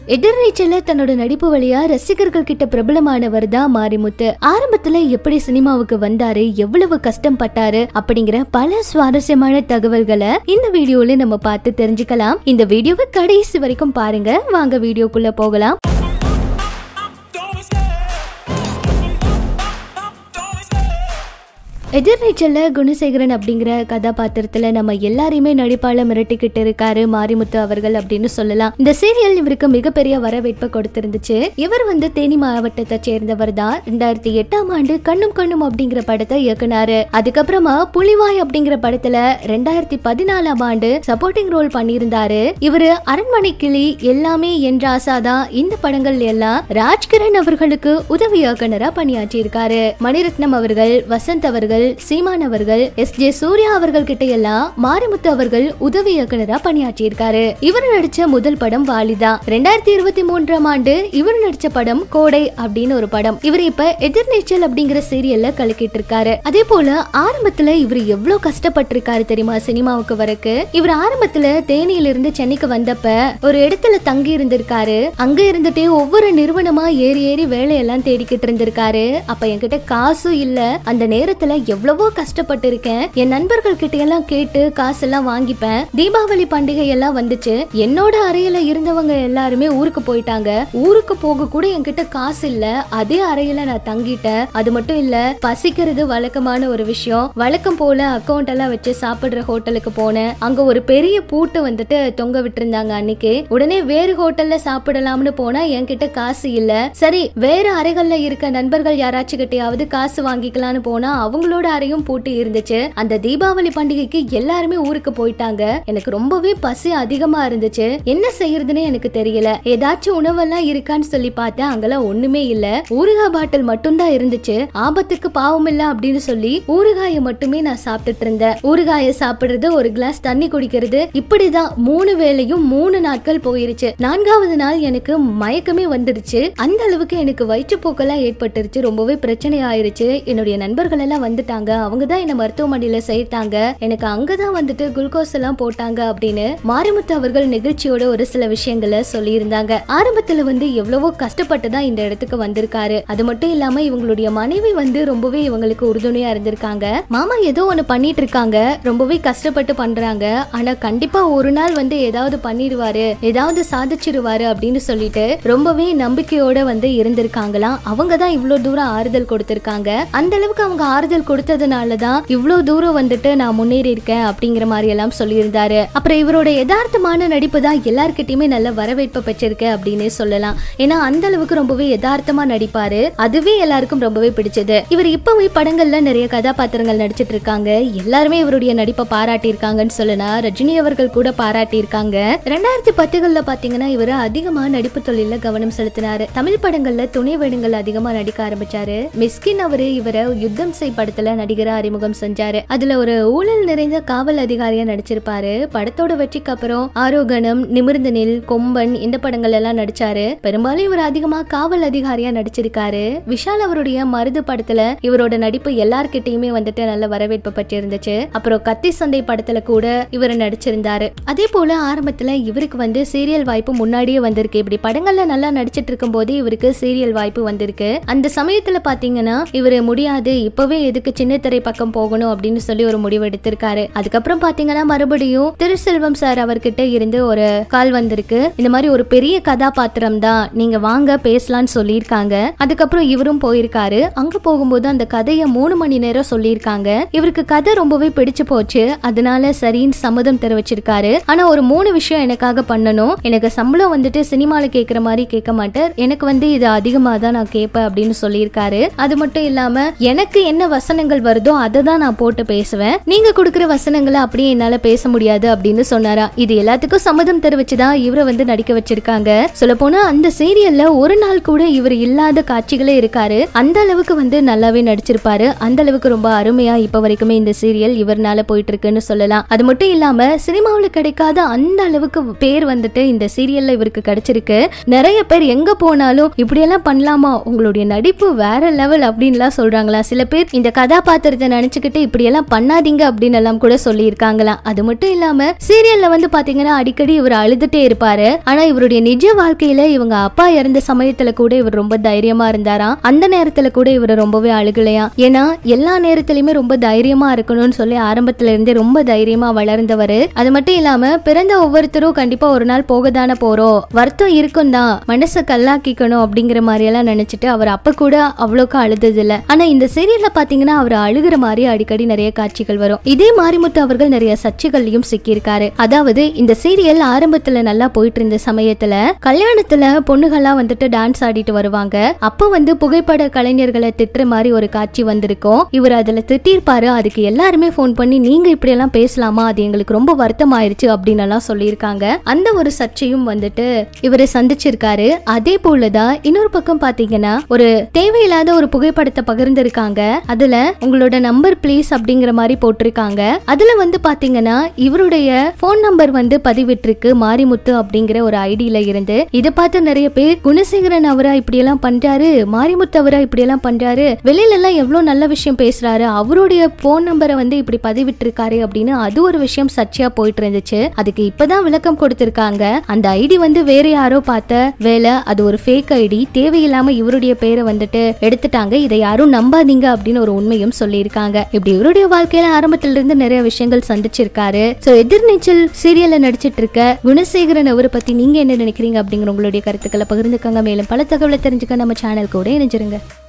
எதிர்நீச்சல தன்னோட நடிப்பு வழியா ரசிகர்கள் கிட்ட பிரபலமானவர் தான் மாரிமுத்து ஆரம்பத்துல எப்படி சினிமாவுக்கு வந்தாரு எவ்வளவு கஷ்டம் பட்டாரு அப்படிங்கிற பல சுவாரஸ்யமான தகவல்களை இந்த வீடியோல நம்ம பார்த்து தெரிஞ்சுக்கலாம் இந்த வீடியோவை கடைசி வரைக்கும் பாருங்க வாங்க வீடியோக்குள்ள போகலாம் Don't stay. Don't stay. எதிர்நீச்சல்ல Gunasekaran அப்படிங்கிற கதாபாத்திரத்துல நம்ம எல்லாரையுமே நடிப்பால மிரட்டிக்கிட்டு இருக்காரு மாரிமுத்து அவர்கள் அப்படின்னு சொல்லலாம் இந்த சீரியல் இவருக்கு மிகப்பெரிய வரவேற்பை கொடுத்திருந்துச்சு இவர் வந்து தேனி மாவட்டத்தை சேர்ந்தவர் தான் ரெண்டாயிரத்தி எட்டாம் ஆண்டு கண்ணும் கண்ணும் அப்படிங்கிற படத்தை இயக்குனாரு அதுக்கப்புறமா புலிவாய் அப்படிங்கிற படத்துல ரெண்டாயிரத்தி பதினாலாம் ஆண்டு சப்போர்ட்டிங் ரோல் பண்ணியிருந்தாரு இவரு அரண்மனை கிளி எல்லாமே என்ற ஆசாதான் இந்த படங்கள் எல்லாம் ராஜ்கிரண் அவர்களுக்கு உதவி இயக்குனரா பணியாற்றியிருக்காரு மணிரத்னம் அவர்கள் வசந்த் அவர்கள் சீமான் அவர்கள் எஸ் ஜே சூர்யா அவர்கள் கிட்ட எல்லாம் மாரிமுத்து அவர்கள் உதவி இயக்குனரா பணியாற்றியிருக்காரு இவர் நடிச்ச முதல் படம் வாலிதா ரெண்டாயிரத்தி இருபத்தி மூன்றாம் ஆண்டு இவர் நடிச்ச படம் கோடை அப்படின்னு ஒரு படம் இவர் இப்ப எதிர்நீச்சல் அப்படிங்கிற சீரியல்ல கலக்கிட்டு இருக்காரு அதே போல ஆரம்பத்துல இவர் எவ்வளவு கஷ்டப்பட்டிருக்காரு தெரியுமா சினிமாவுக்கு வரக்கு இவர் ஆரம்பத்துல தேனியில இருந்து சென்னைக்கு வந்தப்ப ஒரு இடத்துல தங்கி இருந்திருக்காரு அங்க இருந்துட்டே ஒவ்வொரு நிறுவனமா ஏறி ஏறி வேலையெல்லாம் தேடிக்கிட்டு இருந்திருக்காரு அப்ப என்கிட்ட காசும் இல்ல அந்த நேரத்துல எவ்வளவோ கஷ்டப்பட்டு இருக்கேன் என் நண்பர்கள் கிட்ட எல்லாம் கேட்டு காசெல்லாம் வாங்கிப்பேன் தீபாவளி பண்டிகை எல்லாம் வந்துச்சு என்னோட அறையில இருந்தவங்க எல்லாருமே ஊருக்கு போயிட்டாங்க ஊருக்கு போக கூட என்கிட்ட காசு இல்ல அதே அறையில நான் தங்கிட்டேன் அது மட்டும் இல்ல பசிக்கிறது வழக்கமான ஒரு விஷயம் வழக்கம் போல அக்கௌண்ட் எல்லாம் வச்சு சாப்பிடுற ஹோட்டலுக்கு போனேன் அங்க ஒரு பெரிய பூட்டு வந்துட்டு தொங்க விட்டுருந்தாங்க அன்னைக்கு உடனே வேறு ஹோட்டல்ல சாப்பிடலாம்னு போனா என்கிட்ட காசு இல்ல சரி வேற அறைகள்ல இருக்க நண்பர்கள் யாராச்சும் கிட்டயாவது காசு வாங்கிக்கலாம்னு போனா அவங்களோட அறையும் பூட்டி இருந்துச்சு அந்த தீபாவளி பண்டிகைக்கு எல்லாருமே ஊருக்கு போயிட்டாங்க எனக்கு ரொம்பவே பசி அதிகமா இருந்துச்சு என்ன செய்யறதுன்னு எனக்கு தெரியல ஏதாச்சும் உணவெல்லாம் இருக்கான்னு சொல்லி பார்த்தேன் அங்கெல்லாம் ஒண்ணுமே இல்ல ஊறுகாய் பாட்டில் மட்டும்தான் இருந்துச்சு ஆபத்துக்கு பாவம் இல்ல அப்படின்னு சொல்லி ஊறுகாயை மட்டுமே நான் சாப்பிட்டுட்டு இருந்தேன் ஊறுகாயை சாப்பிடுறது ஒரு கிளாஸ் தண்ணி குடிக்கிறது இப்படிதான் மூணு வேளையும் மூணு நாட்கள் போயிருச்சு நான்காவது நாள் எனக்கு மயக்கமே வந்துடுச்சு அந்த அளவுக்கு எனக்கு வயிற்றுப்போக்கெல்லாம் ஏற்பட்டுருச்சு ரொம்பவே பிரச்சனை ஆயிருச்சு என்னுடைய நண்பர்கள் எல்லாம் வந்துட்டாங்க அவங்க தான் என்ன மருத்துவமனையில சேர்த்தாங்க எனக்கு அங்கதான் வந்துட்டு குளுக்கோஸ் எல்லாம் போட்டாங்க அப்படின்னு மாரிமுத்து அவர்கள் நிகழ்ச்சியோட ஒரு சில விஷயங்களை சொல்லியிருந்தாங்க ஆரம்பத்துல வந்து எவ்வளவோ கஷ்டப்பட்டு தான் இந்த இடத்துக்கு வந்திருக்காரு அது மட்டும் இல்லாம இவங்களுடைய மனைவி வந்து ரொம்பவே இவங்களுக்கு உறுதுணையா இருந்திருக்காங்க மாமா ஏதோ ஒண்ணு பண்ணிட்டு இருக்காங்க ரொம்பவே கஷ்டப்பட்டு பண்றாங்க ஆனா கண்டிப்பா ஒரு நாள் வந்து ஏதாவது பண்ணிடுவாரு ஏதாவது சாதிச்சிருவாரு அப்படின்னு சொல்லிட்டு ரொம்பவே நம்பிக்கையோட வந்து இருந்திருக்காங்களாம் அவங்க தான் இவ்வளவு தூரம் ஆறுதல் கொடுத்திருக்காங்க அந்த அளவுக்கு அவங்க ஆறுதல் கொடுத்ததுனால தான் இவ்வளவு தூரம் வந்துட்டு நான் முன்னேறி இருக்கேன் அப்படிங்கிற மாதிரி எல்லாம் சொல்லியிருந்தாரு அப்புறம் இவரோட யதார்த்தமான நடிப்பு தான் எல்லார்கிட்டயுமே நல்ல வரவேற்பை பெற்றிருக்கு அப்படின்னு சொல்லலாம் ஏன்னா அந்த அளவுக்கு ரொம்பவே யதார்த்தமா நடிப்பாரு அதுவே எல்லாருக்கும் ரொம்பவே பிடிச்சது இவர் இப்பவே படங்கள்ல நிறைய கதாபாத்திரங்கள் நடிச்சிட்டு இருக்காங்க எல்லாருமே இவருடைய நடிப்பை பாராட்டி இருக்காங்கன்னு சொல்லலாம் ரஜினி அவர்கள் கூட பாராட்டி இருக்காங்க ரெண்டாயிரத்தி பத்துகள்ல பாத்தீங்கன்னா இவர் அதிகமா நடிப்பு தொழில கவனம் செலுத்தினாரு தமிழ் படங்கள்ல துணை வேடங்கள் அதிகமா நடிக்க ஆரம்பிச்சாரு மிஸ்கின் அவரு இவரை யுத்தம் செய் படத்துல நடிகரா அறிமுகம் செஞ்சாரு அதுல ஒரு ஊழல் நிறைந்த காவல் அதிகாரியா நடிச்சிருப்பாரு படத்தோட வெற்றிக்கு அப்புறம் ஆரோகணம் நிமிர்ந்த நில் கொம்பன் இந்த படங்கள் எல்லாம் நடிச்சாரு பெரும்பாலும் இவர் அதிகமா காவல் அதிகாரியா நடிச்சிருக்காரு விஷால் அவருடைய மருது படத்துல இவரோட நடிப்பு எல்லார்கிட்டயுமே வந்துட்டு நல்ல வரவேற்பு பெற்றிருந்துச்சு அப்புறம் கத்தி சந்தை படத்துல கூட இவர் நடிச்சிருந்தாரு அதே போல ஆரம்பத்துல இவருக்கு வந்து சீரியல் வாய்ப்பு முன்னாடியே வந்திருக்கு இப்படி படங்கள்ல நல்லா நடிச்சிட்டு இருக்கும் போது இவருக்கு சீரியல் வாய்ப்பு வந்திருக்கு அந்த சமயத்துல பாத்தீங்கன்னா இவர் முடியாது இப்பவே எதுக்கு சின்ன திரை பக்கம் போகணும் அப்படின்னு சொல்லி ஒரு முடிவு எடுத்திருக்காரு அதுக்கப்புறம் பாத்தீங்கன்னா மறுபடியும் திருசெல்வம் சார் அவர்கிட்ட இருந்து ஒரு கால் வந்திருக்கு இந்த மாதிரி ஒரு பெரிய கதாபாத்திரம் தான் நீங்க வாங்க பேசலாம்னு சொல்லியிருக்காங்க அதுக்கப்புறம் இவரும் போயிருக்காரு அங்க போகும்போது அந்த கதையை மூணு மணி நேரம் சொல்லியிருக்காங்க இவருக்கு கதை ரொம்பவே பிடிச்சு போச்சு அதனால சரின்னு சம்மதம் தெரிவிச்சிருக்காரு ஆனா ஒரு மூணு விஷயம் எனக்காக பண்ணணும் எனக்கு சம்பளம் வந்துட்டு சினிமால கேட்குற மாதிரி கேட்க மாட்டார் எனக்கு வந்து இது அதிகமாக தான் நான் கேட்பேன் அப்படின்னு சொல்லியிருக்காரு அது மட்டும் இல்லாம எனக்கு என்ன வசனங்கள் வருதோ அதை தான் நான் போட்டு பேசுவேன் நீங்க கொடுக்குற வசனங்களை அப்படியே என்னால பேச முடியாது அப்படின்னு சொன்னாரா இது எல்லாத்துக்கும் சம்மதம் தெரிவிச்சுதான் இவரை வந்து நடிக்க வச்சிருக்காங்க சொல்ல போனா அந்த சீரியல்ல ஒரு நாள் கூட இவர் இல்லாத காட்சிகளே இருக்காரு அந்த அளவுக்கு வந்து நல்லாவே நடிச்சிருப்பாரு அந்த அளவுக்கு ரொம்ப அருமையா இப்ப வரைக்குமே இந்த சீரியல் இவர்னால போயிட்டு இருக்குன்னு சொல்லலாம் அது மட்டும் இல்லாம சினிமாவில் கிடைக்காத அந்த அளவுக்கு பேர் வந்துட்டு இந்த சீரியல்ல இவருக்கு கிடைச்சிருக்கு நிறைய பேர் எங்க போனாலும் இப்படியெல்லாம் பண்ணலாமா உங்களுடைய நடிப்பு வேற லெவல் அப்படின்லாம் சொல்றாங்களா சில பேர் இந்த கதாபாத்திரம் கதாபாத்திரத்தை நினைச்சுக்கிட்டு இப்படி எல்லாம் பண்ணாதீங்க அப்படின்னு எல்லாம் கூட சொல்லியிருக்காங்களாம் அது மட்டும் இல்லாம சீரியல்ல வந்து பாத்தீங்கன்னா அடிக்கடி இவர் அழுதுட்டே இருப்பாரு ஆனா இவருடைய நிஜ வாழ்க்கையில இவங்க அப்பா இறந்த சமயத்துல கூட இவர் ரொம்ப தைரியமா இருந்தாராம் அந்த நேரத்துல கூட இவர் ரொம்பவே அழுகலையாம் ஏன்னா எல்லா நேரத்திலயுமே ரொம்ப தைரியமா இருக்கணும்னு சொல்லி ஆரம்பத்துல இருந்தே ரொம்ப தைரியமா வளர்ந்தவர் அது மட்டும் இல்லாம பிறந்த ஒவ்வொருத்தரும் கண்டிப்பா ஒரு நாள் போக தானே போறோம் வருத்தம் இருக்கும் தான் மனசை கல்லாக்கிக்கணும் அப்படிங்கிற மாதிரி எல்லாம் நினைச்சிட்டு அவர் அப்ப கூட அவ்வளோக்கு அழுதது இல்ல ஆனா இந்த சீரியல்ல பாத்தீங்கன்னா அவர் அழுகிற மாதிரி அடிக்கடி நிறைய காட்சிகள் வரும் இதே மாரிமுத்து அவர்கள் நிறைய சர்ச்சைகள்லயும் சிக்கியிருக்காரு அதாவது இந்த சீரியல் ஆரம்பத்துல நல்லா போயிட்டு இருந்த சமயத்துல கல்யாணத்துல பொண்ணுகள்லாம் வந்துட்டு டான்ஸ் ஆடிட்டு வருவாங்க அப்ப வந்து புகைப்பட கலைஞர்களை திட்டுற மாதிரி ஒரு காட்சி வந்திருக்கும் இவர் அதுல திட்டிருப்பாரு அதுக்கு எல்லாருமே ஃபோன் பண்ணி நீங்க இப்படி எல்லாம் பேசலாமா அது எங்களுக்கு ரொம்ப வருத்தம் ஆயிருச்சு அப்படின்னு எல்லாம் சொல்லியிருக்காங்க அந்த ஒரு சர்ச்சையும் வந்துட்டு இவரை சந்திச்சிருக்காரு அதே போலதான் இன்னொரு பக்கம் பாத்தீங்கன்னா ஒரு தேவையில்லாத ஒரு புகைப்படத்தை பகிர்ந்திருக்காங்க அதுல உங்களோட நம்பர் ப்ளீஸ் அப்படிங்கிற மாதிரி போட்டிருக்காங்க அதுல வந்து பாத்தீங்கன்னா இவருடைய போன் நம்பர் வந்து பதிவிட்டிருக்கு மாரிமுத்து அப்படிங்கிற ஒரு ஐடியில இருந்து இதை பார்த்து நிறைய பேர் குணசேகரன் அவரா இப்படி எல்லாம் பண்றாரு மாரிமுத்து அவரா இப்படி எல்லாம் பண்றாரு வெளியில எல்லாம் எவ்வளவு நல்ல விஷயம் பேசுறாரு அவருடைய போன் நம்பரை வந்து இப்படி பதிவிட்டிருக்காரு அப்படின்னு அது ஒரு விஷயம் சர்ச்சையா போயிட்டு இருந்துச்சு அதுக்கு இப்பதான் விளக்கம் கொடுத்திருக்காங்க அந்த ஐடி வந்து வேற யாரோ பார்த்த வேலை அது ஒரு ஃபேக் ஐடி தேவையில்லாம இவருடைய பேரை வந்துட்டு எடுத்துட்டாங்க இதை யாரும் நம்பாதீங்க அப்படின்னு ஒரு உண்மையும் சொல்லியிருக்காங்க இப்படி இவருடைய வாழ்க்கையில ஆரம்பத்துல இருந்து நிறைய விஷயங்கள் சந்திச்சிருக்காரு சோ எதிர்நீச்சல் சீரியல்ல நடிச்சிட்டு இருக்க குணசேகரன் அவரை பத்தி நீங்க என்ன நினைக்கிறீங்க அப்படிங்கிற உங்களுடைய கருத்துக்களை பகிர்ந்துக்கங்க மேலும் பல தகவலை தெரிஞ்சுக்க நம்ம சேனல் கூட இணைஞ்சிருங்க